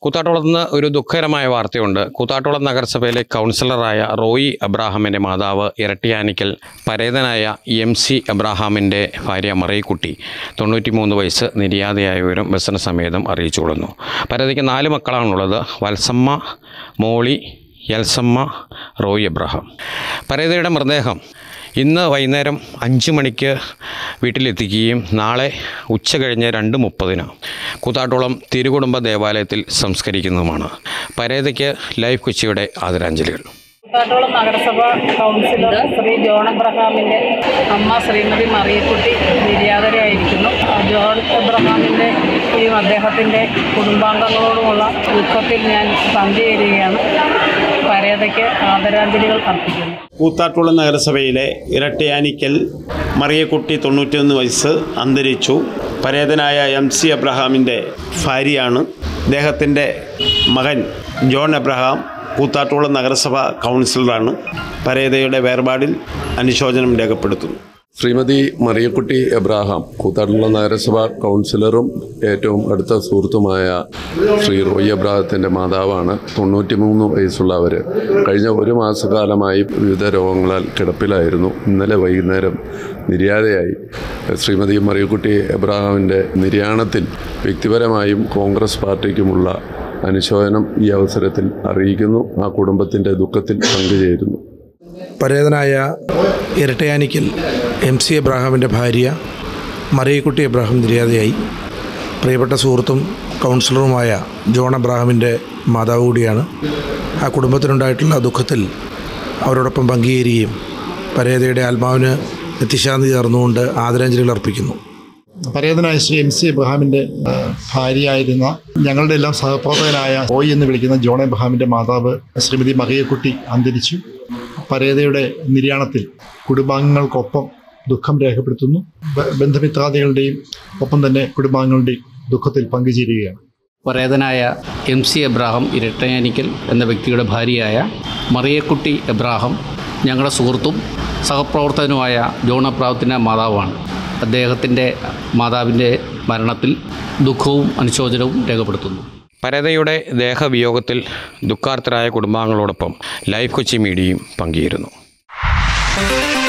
കൂത്താട്ടോളത്ത് നിന്ന് ഒരു ദുഃഖകരമായ വാർത്തയുണ്ട് കൂത്താട്ടോളം നഗരസഭയിലെ കൗൺസിലറായ റോയി അബ്രാഹാമിൻ്റെ മാതാവ് ഇരട്ടിയാനിക്കൽ പരേതനായ എം സി അബ്രാഹാമിൻ്റെ ഭാര്യ മറിയക്കുട്ടി തൊണ്ണൂറ്റിമൂന്ന് വയസ്സ് നിര്യാതയായ വിവരം ബസ്സിന് സമേതം അറിയിച്ചു കൊള്ളുന്നു പരേതയ്ക്ക് നാല് മക്കളാണുള്ളത് വത്സമ്മ മോളി എൽസമ്മ റോയി അബ്രഹാം പരേതയുടെ മൃതദേഹം ഇന്ന് വൈകുന്നേരം അഞ്ച് മണിക്ക് വീട്ടിലെത്തിക്കുകയും നാളെ ഉച്ച കഴിഞ്ഞ് രണ്ട് മുപ്പതിന് കൂത്താട്ടോളം തിരുകുടുംബ ദേവാലയത്തിൽ സംസ്കരിക്കുന്നതുമാണ് പരേതയ്ക്ക് ലൈഫ് കൊച്ചിയുടെ ആദരാഞ്ജലികൾ കൂത്താട്ടോളം നഗരസഭ കൗൺസിലർ ശ്രീ ജോൺ എബ്രഹാമിൻ്റെ അമ്മ ശ്രീമതി മറിയക്കുട്ടി നിര്യാതരായിരിക്കുന്നു ജോൺ എബ്രഹാമിൻ്റെ ഈ അദ്ദേഹത്തിൻ്റെ കുടുംബാംഗങ്ങളോടുമുള്ള ദുഃഖത്തിൽ ഞാൻ പങ്കുചേരുകയാണ് പരേതയ്ക്ക് ആദരാഞ്ജലികൾ അർപ്പിക്കുന്നു കൂത്താട്ടുളം നഗരസഭയിലെ ഇരട്ടയാനിക്കൽ മറിയക്കുട്ടി തൊണ്ണൂറ്റിയൊന്ന് വയസ്സ് അന്തരിച്ചു പരേതനായ എം സി അബ്രഹാമിൻ്റെ ഭാര്യയാണ് അദ്ദേഹത്തിൻ്റെ മകൻ ജോൺ അബ്രഹാം കൂത്താട്ടുളം നഗരസഭ കൗൺസിലറാണ് പരേതയുടെ വേർപാടിൽ അനുശോചനം രേഖപ്പെടുത്തുന്നു ശ്രീമതി മറിയക്കുട്ടി എബ്രാഹാം കൂത്താട്ടുള്ള നഗരസഭ കൗൺസിലറും ഏറ്റവും അടുത്ത സുഹൃത്തുമായ ശ്രീ റോയി എബ്രാഹത്തിൻ്റെ മാതാവാണ് തൊണ്ണൂറ്റിമൂന്ന് വയസ്സുള്ള അവർ കഴിഞ്ഞ ഒരു മാസക്കാലമായി വിവിധ രോഗങ്ങളാൽ കിടപ്പിലായിരുന്നു ഇന്നലെ വൈകുന്നേരം നിര്യാതയായി ശ്രീമതി മറിയക്കുട്ടി എബ്രാഹാമിൻ്റെ നിര്യാണത്തിൽ വ്യക്തിപരമായും കോൺഗ്രസ് പാർട്ടിക്കുമുള്ള അനുശോചനം ഈ അവസരത്തിൽ അറിയിക്കുന്നു ആ കുടുംബത്തിൻ്റെ ദുഃഖത്തിൽ പങ്കുചേരുന്നു പരേതനായ ഇരട്ടയാനിക്കൽ എം സി എബ്രാഹാമിൻ്റെ ഭാര്യ മറിയക്കുട്ടി എബ്രാഹാം നിര്യാതയായി പ്രിയപ്പെട്ട സുഹൃത്തും കൗൺസിലറുമായ ജോൺ എബ്രാഹാമിൻ്റെ മാതാവ് കൂടിയാണ് ആ കുടുംബത്തിനുണ്ടായിട്ടുള്ള ദുഃഖത്തിൽ അവരോടൊപ്പം പങ്കുചേരുകയും പരേതയുടെ ആത്മാവിന് നിത്യശാന്തി ചേർന്നുകൊണ്ട് ആദരാഞ്ജലികൾ അർപ്പിക്കുന്നു പരേതനായ ശ്രീ എം സി എബ്രഹാമിൻ്റെ ആ, ഭാര്യയായിരുന്ന ഞങ്ങളുടെ എല്ലാം സഹപ്രവർത്തകനായ ഓയ് എന്ന് വിളിക്കുന്ന ജോൺ എബ്രഹാമിൻ്റെ മാതാവ് ശ്രീമതി മറിയക്കുട്ടി അന്തരിച്ചു പരേതയുടെ നിര്യാണത്തിൽ കുടുംബാംഗങ്ങൾക്കൊപ്പം ദുഃഖം രേഖപ്പെടുത്തുന്നു ബ- ബന്ധുമിത്രാദികളുടെയും ഒപ്പം തന്നെ കുടുംബാംഗങ്ങളുടെയും ദുഃഖത്തിൽ പങ്കുചേരുകയാണ് പരേതനായ എം സി എബ്രാഹാം ഇരട്ടയാനിക്കൽ എന്ന വ്യക്തിയുടെ ഭാര്യയായ മറിയക്കുട്ടി എബ്രാഹാം ഞങ്ങളുടെ സുഹൃത്തും സഹപ്രവർത്തകനുമായ ജോൺ എബ്രാഹത്തിൻ്റെ മാതാവാണ് അദ്ദേഹത്തിൻ്റെ മാതാവിൻ്റെ മരണത്തിൽ ദുഃഖവും അനുശോചനവും രേഖപ്പെടുത്തുന്നു പരേതയുടെ ദേഹവിയോഗത്തിൽ ദുഃഖാർത്തരായ കുടുംബാംഗങ്ങളോടൊപ്പം ലൈഫ് കൊച്ചി മീഡിയയും പങ്കുചേരുന്നു